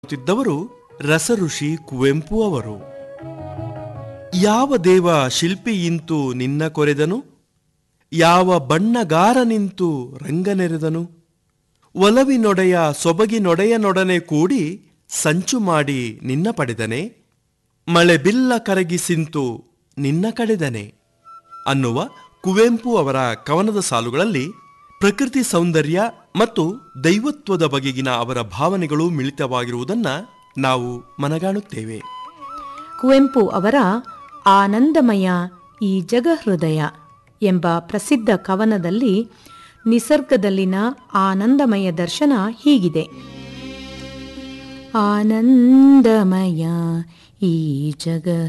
ತಿದ್ದವರು ರಸಋಷಿ ಕುವೆಂಪು ಅವರು ಯಾವ ದೇವ ಶಿಲ್ಪಿ ಇಂತು ನಿನ್ನ ಕೊರೆದನು ಯಾವ ಬಣ್ಣಗಾರ ನಿಂತು ರಂಗನೆರೆದನು ಒಲವಿನೊಡೆಯ ಸೊಬಗಿನೊಡೆಯನೊಡನೆ ಕೂಡಿ ಸಂಚು ಮಾಡಿ ನಿನ್ನ ಪಡೆದನೆ ಮಳೆ ಬಿಲ್ಲ ಕರಗಿಸಿಂತು ನಿನ್ನ ಕಡೆದನೆ ಅನ್ನುವ ಕುವೆಂಪು ಅವರ ಕವನದ ಸಾಲುಗಳಲ್ಲಿ ಪ್ರಕೃತಿ ಸೌಂದರ್ಯ ಮತ್ತು ದೈವತ್ವದ ಬಗೆಗಿನ ಅವರ ಭಾವನೆಗಳು ಮಿಳಿತವಾಗಿರುವುದನ್ನ ನಾವು ಮನಗಾಣುತ್ತೇವೆ ಕುವೆಂಪು ಅವರ ಆನಂದಮಯ ಈ ಜಗಹೃದಯ ಎಂಬ ಪ್ರಸಿದ್ಧ ಕವನದಲ್ಲಿ ನಿಸರ್ಗದಲ್ಲಿನ ಆನಂದಮಯ ದರ್ಶನ ಹೀಗಿದೆ ಆನಂದಮಯ ಈ ಜಗ